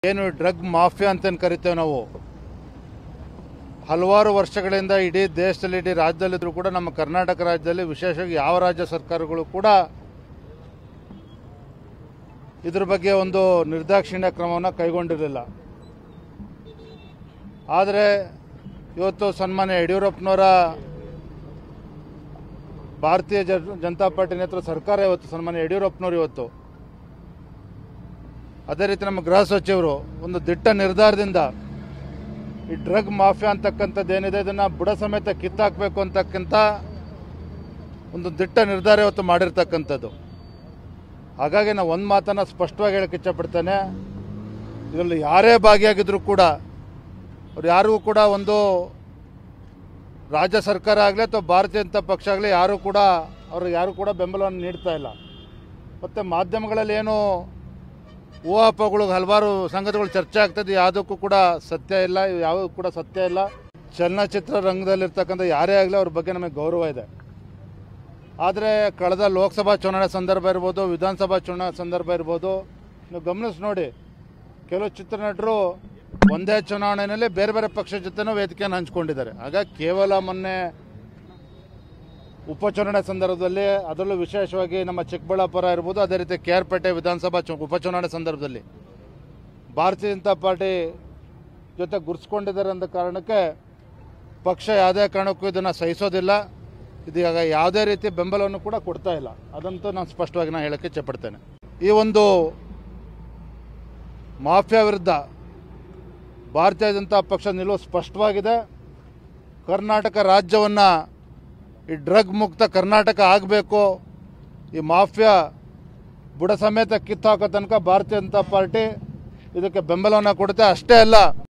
ಏನು drug mafia ಅಂತೇನು ಕರಿತೇವೆ ನಾವು ಹಲವಾರು ವರ್ಷಗಳಿಂದ ಇಡೀ ದೇಶದಲ್ಲಿ ಇಡೀ ರಾಜ್ಯದಲ್ಲಿದ್ದರೂ ಕೂಡ ನಮ್ಮ ಕರ್ನಾಟಕ ರಾಜ್ಯದಲ್ಲಿ ವಿಶೇಷವಾಗಿ ಯಾವ ರಾಜ್ಯ ಸರ್ಕಾರಗಳು ಕೂಡ ಇದ್ರ ಬಗ್ಗೆ ಒಂದು ನಿರ್ದಾಕ್ಷಿಣ್ಯ ಕ್ರಮವನ್ನು ಕೈಗೊಂಡಿರಲಿಲ್ಲ ಆದರೆ ಇವತ್ತು ಸನ್ಮಾನ್ಯ ಯಡಿಯೂರಪ್ಪನವರ ಭಾರತೀಯ ಜನ- ಜನತಾ ಪಾರ್ಟಿ ನೇತೃತ್ವ ಸರ್ಕಾರ ಇವತ್ತು ಸನ್ಮಾನ್ಯ ಯಡಿಯೂರಪ್ಪನವರು ಇವತ್ತು ಅದೇ ರೀತಿ ನಮ್ಮ ಗೃಹ ಸಚಿವರು ಒಂದು ದಿಟ್ಟ ನಿರ್ಧಾರದಿಂದ ಈ ಡ್ರಗ್ ಮಾಫಿಯಾ ಅಂತಕ್ಕಂಥದ್ದು ಏನಿದೆ ಇದನ್ನು ಬುಡ ಸಮೇತ ಕಿತ್ತಾಕಬೇಕು ಅಂತಕ್ಕಂಥ ಒಂದು ದಿಟ್ಟ ನಿರ್ಧಾರ ಇವತ್ತು ಮಾಡಿರ್ತಕ್ಕಂಥದ್ದು ಹಾಗಾಗಿ ನಾವು ಒಂದು ಮಾತನ್ನು ಸ್ಪಷ್ಟವಾಗಿ ಹೇಳಕ್ಕೆ ಇಚ್ಛಪಡ್ತೇನೆ ಇದರಲ್ಲಿ ಯಾರೇ ಭಾಗಿಯಾಗಿದ್ರೂ ಕೂಡ ಅವ್ರು ಯಾರಿಗೂ ಕೂಡ ಒಂದು ರಾಜ್ಯ ಸರ್ಕಾರ ಆಗಲಿ ಅಥವಾ ಭಾರತೀಯ ಜನತಾ ಪಕ್ಷ ಆಗಲಿ ಯಾರೂ ಕೂಡ ಅವರು ಯಾರೂ ಕೂಡ ಬೆಂಬಲವನ್ನು ನೀಡ್ತಾ ಇಲ್ಲ ಮತ್ತು ಮಾಧ್ಯಮಗಳಲ್ಲಿ ಏನು ಊಹಾಪೋಹಗಳು ಹಲವಾರು ಸಂಗತಿಗಳು ಚರ್ಚೆ ಆಗ್ತದೆ ಯಾವುದಕ್ಕೂ ಕೂಡ ಸತ್ಯ ಇಲ್ಲ ಇವು ಯಾವುದೂ ಕೂಡ ಸತ್ಯ ಇಲ್ಲ ಚಲನಚಿತ್ರ ರಂಗದಲ್ಲಿರ್ತಕ್ಕಂಥ ಯಾರೇ ಆಗಲಿ ಅವ್ರ ಬಗ್ಗೆ ನಮಗೆ ಗೌರವ ಇದೆ ಆದರೆ ಕಳೆದ ಲೋಕಸಭಾ ಚುನಾವಣೆ ಸಂದರ್ಭ ಇರ್ಬೋದು ವಿಧಾನಸಭಾ ಚುನಾವಣೆ ಸಂದರ್ಭ ಇರ್ಬೋದು ನೀವು ಗಮನಿಸಿ ನೋಡಿ ಕೆಲವು ಚಿತ್ರನಟರು ಒಂದೇ ಚುನಾವಣೆಯಲ್ಲಿ ಬೇರೆ ಬೇರೆ ಪಕ್ಷ ಜೊತೆನೂ ವೇದಿಕೆಯನ್ನು ಹಂಚ್ಕೊಂಡಿದ್ದಾರೆ ಹಾಗಾಗಿ ಕೇವಲ ಮೊನ್ನೆ ಉಪಚುನಾವಣೆ ಸಂದರ್ಭದಲ್ಲಿ ಅದರಲ್ಲೂ ವಿಶೇಷವಾಗಿ ನಮ್ಮ ಚಿಕ್ಕಬಳ್ಳಾಪುರ ಇರ್ಬೋದು ಅದೇ ರೀತಿ ಕೆ ಆರ್ ಪೇಟೆ ವಿಧಾನಸಭಾ ಚು ಉಪಚುನಾವಣೆ ಸಂದರ್ಭದಲ್ಲಿ ಭಾರತೀಯ ಜನತಾ ಪಾರ್ಟಿ ಜೊತೆ ಗುರ್ಸ್ಕೊಂಡಿದ್ದಾರೆ ಅಂದ ಕಾರಣಕ್ಕೆ ಪಕ್ಷ ಯಾವುದೇ ಕಾರಣಕ್ಕೂ ಇದನ್ನು ಸಹಿಸೋದಿಲ್ಲ ಇದು ಈಗ ಯಾವುದೇ ರೀತಿ ಬೆಂಬಲವನ್ನು ಕೂಡ ಕೊಡ್ತಾ ಇಲ್ಲ ಅದಂತೂ ನಾನು ಸ್ಪಷ್ಟವಾಗಿ ನಾನು ಹೇಳೋಕ್ಕೆ ಇಚ್ಛಪಡ್ತೇನೆ ಈ ಒಂದು ಮಾಫಿಯಾ ವಿರುದ್ಧ ಭಾರತೀಯ ಜನತಾ ಪಕ್ಷ ನಿಲುವು ಸ್ಪಷ್ಟವಾಗಿದೆ ಕರ್ನಾಟಕ ರಾಜ್ಯವನ್ನು ಈ ಡ್ರಗ್ ಮುಕ್ತ ಕರ್ನಾಟಕ ಆಗಬೇಕು ಈ ಮಾಫಿಯಾ ಬುಡ ಸಮೇತ ಕಿತ್ತು ಹಾಕೋ ತನಕ ಭಾರತೀಯ ಜನತಾ ಪಾರ್ಟಿ ಇದಕ್ಕೆ ಬೆಂಬಲವನ್ನು ಕೊಡುತ್ತೆ ಅಷ್ಟೇ ಅಲ್ಲ